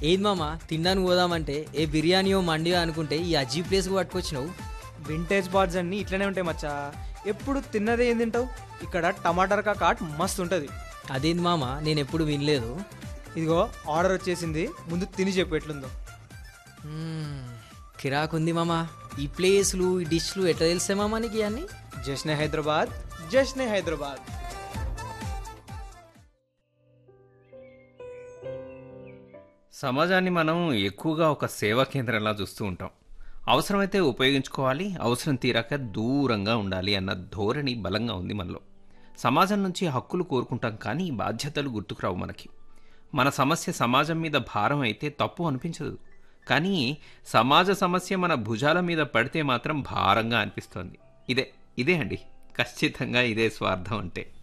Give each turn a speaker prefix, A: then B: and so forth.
A: ఏది మామ తినడానికి పోదామంటే ఏ బిర్యానీయో మండియో అనుకుంటే ఈ అజీ ప్లేస్కి పట్టుకొచ్చినావు
B: వింటేజ్ బార్డ్స్ అన్నీ ఇట్లనే ఉంటాయి మచ్చా ఎప్పుడు తిన్నదే ఏం తింటావు ఇక్కడ టమాటర్ కాట్ మస్తు ఉంటుంది
A: అదేంది మామ నేను ఎప్పుడు వినలేదు
B: ఇదిగో ఆర్డర్ వచ్చేసింది ముందు తిని చెప్పు ఎట్లుందో
A: మ్మ్, కిరాకుంది మామ ఈ ప్లేస్లు ఈ డిష్లు ఎట్లా తెలిసే మామ నీకు ఇవన్నీ
B: జశ్నే హైదరాబాద్ జశ్నే హైదరాబాద్
C: సమాజాన్ని మనం ఎక్కువగా ఒక సేవా కేంద్రంలా చూస్తూ ఉంటాం అవసరమైతే ఉపయోగించుకోవాలి అవసరం తీరాక దూరంగా ఉండాలి అన్న ధోరణి బలంగా ఉంది మనలో సమాజం నుంచి హక్కులు కోరుకుంటాం కానీ బాధ్యతలు గుర్తుకురావు మనకి మన సమస్య సమాజం మీద భారం అయితే తప్పు అనిపించదు కానీ సమాజ సమస్య మన భుజాల మీద పడితే మాత్రం భారంగా అనిపిస్తోంది ఇదే ఇదే అండి ఖచ్చితంగా ఇదే స్వార్థం అంటే